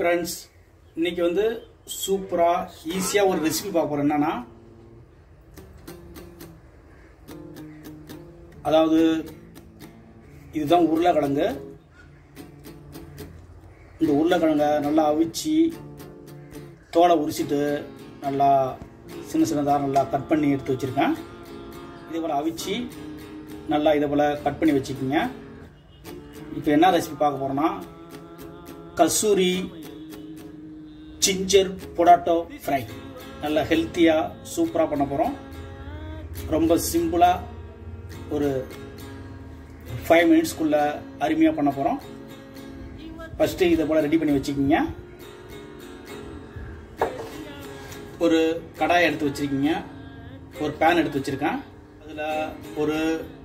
friends இன்னைக்கு வந்து சூப்பராக ஈஸியாக ஒரு ரெசிபி பார்க்க போகிறோம் என்னன்னா அதாவது இதுதான் உருளைக்கிழங்கு இந்த உருளைக்கிழங்கை நல்லா அவிச்சு தோலை உரிச்சிட்டு நல்லா சின்ன சின்னதாக நல்லா கட் பண்ணி எடுத்து வச்சுருக்கேன் இதே போல் அவிச்சு நல்லா இதை போல் கட் பண்ணி வச்சுக்கிங்க இப்போ என்ன ரெசிபி பார்க்க போகிறோன்னா கசூரி ஜிஞ்சர் பொடாட்டோ ஃப்ரை நல்ல ஹெல்த்தியாக சூப்பராக பண்ண போகிறோம் ரொம்ப சிம்பிளாக ஒரு ஃபைவ் மினிட்ஸ்க்குள்ளே அருமையாக பண்ண போகிறோம் ஃபஸ்ட்டு இதை போல் ரெடி பண்ணி வச்சுக்கிங்க ஒரு கடாய் எடுத்து வச்சுருக்கீங்க ஒரு பேன் எடுத்து வச்சுருக்கேன் அதில் ஒரு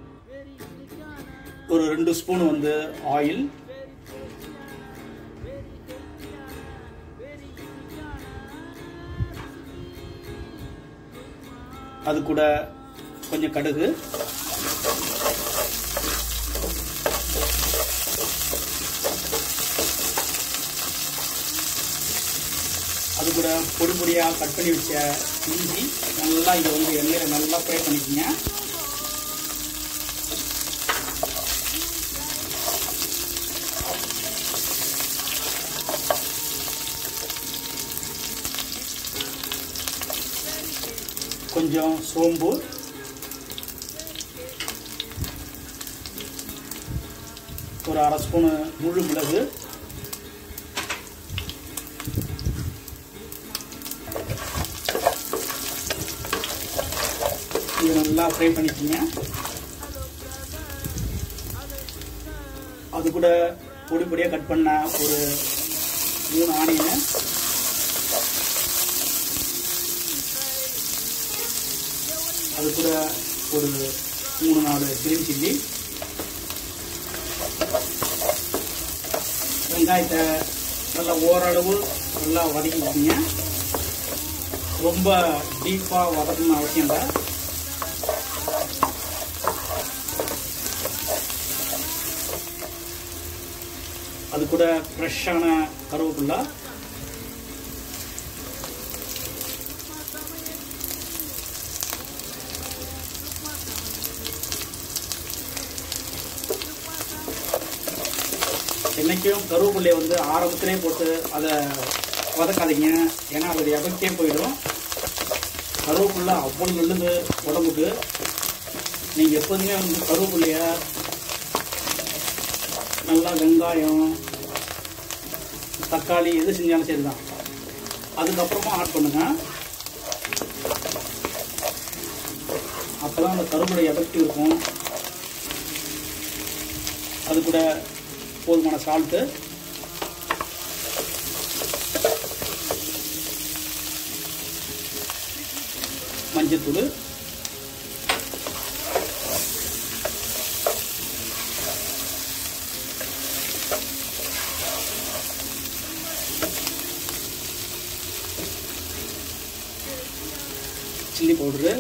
ஒரு ரெண்டு ஸ்பூன் வந்து ஆயில் அது கூட கொஞ்சம் கடுகு அது கூட பொடி பொடியாக கட் பண்ணி வச்ச இஞ்சி நல்லா இதை வந்து எண்ணெயில் நல்லா ஃப்ரை பண்ணிக்கோங்க கொஞ்சம் சோம்பு ஒரு அரை ஸ்பூனு முழு மிளகு இது நல்லா ஃப்ரை பண்ணிக்கோங்க அது கூட பொடி பொடியாக கட் பண்ண ஒரு மூணு ஆனியனை அது கூட ஒரு மூணு நாலு கிரீன் சில்லி வெங்காயத்தை நல்லா ஓரளவு நல்லா வதக்கிக்கிங்க ரொம்ப டீப்பாக வதக்கணும்னு அவசியம் இல்லை அது கூட ஃப்ரெஷ்ஷான கருவேப்பில்லை என்னைக்கும் கருவேப்பிள்ளையை வந்து ஆரம்பத்திலே போட்டு அதை வதக்காதீங்க ஏன்னா அதோடைய எஃபெக்டே போயிடும் கருவேப்பிள்ளை அவ்வளோ நல்லது உடம்புக்கு நீங்கள் எப்போதுமே வந்து கருவேப்பிள்ளைய நல்லா வெங்காயம் தக்காளி எது செஞ்சாலும் சரி தான் அதுக்கப்புறமா ஆட் பண்ணுங்க அப்போ தான் அந்த கருவேப்பிலை எஃபெக்ட் இருக்கும் அது கூட போதுமான சால்ட்டு மஞ்சத்தூள் சில்லி பவுடரு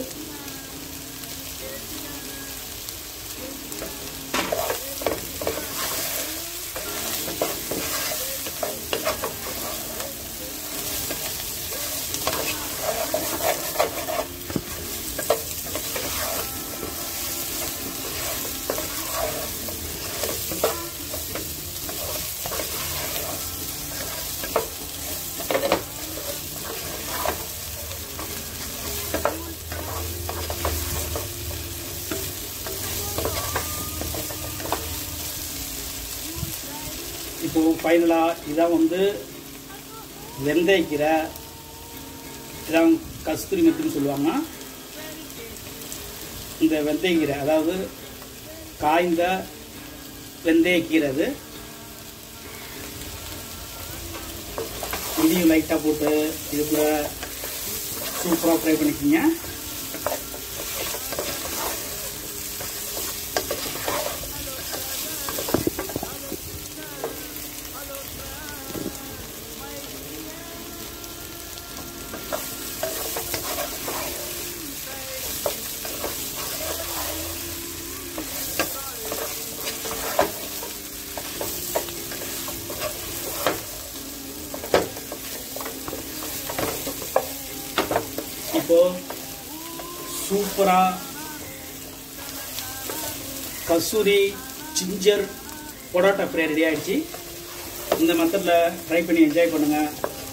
இப்போ ஃபைனலாக இதான் வந்து வெந்தயக்கீரை இதான் கஸ்தூரி மெத்துன்னு சொல்லுவாங்க இந்த வெந்தயக்கீரை அதாவது காய்ந்த வெந்தயக்கீரை அது இதையும் லைட்டாக போட்டு இது கூட சூப்பராக ஃப்ரை பண்ணிக்கிங்க இப்போ சூப்பராக kasuri ginger parotta fry ready ஆயிடுச்சு இந்த மெத்தடில் ட்ரை பண்ணி என்ஜாய் பண்ணுங்கள்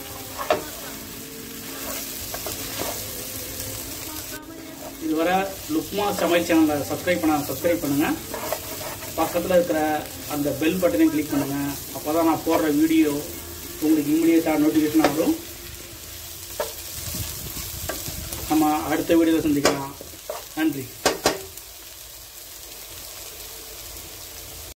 இதுவரை லுக்மா சமையல் சேனலை சப்ஸ்கிரைப் பண்ண சப்ஸ்கிரைப் பண்ணுங்கள் பக்கத்தில் இருக்கிற அந்த பெல் பட்டனையும் கிளிக் பண்ணுங்கள் அப்போ தான் நான் போடுற வீடியோ உங்களுக்கு இம்மிடியேட்டாக நோட்டிஃபிகேஷன் வரும் நம்ம அடுத்த வீடியோவில் சந்திக்கலாம் நன்றி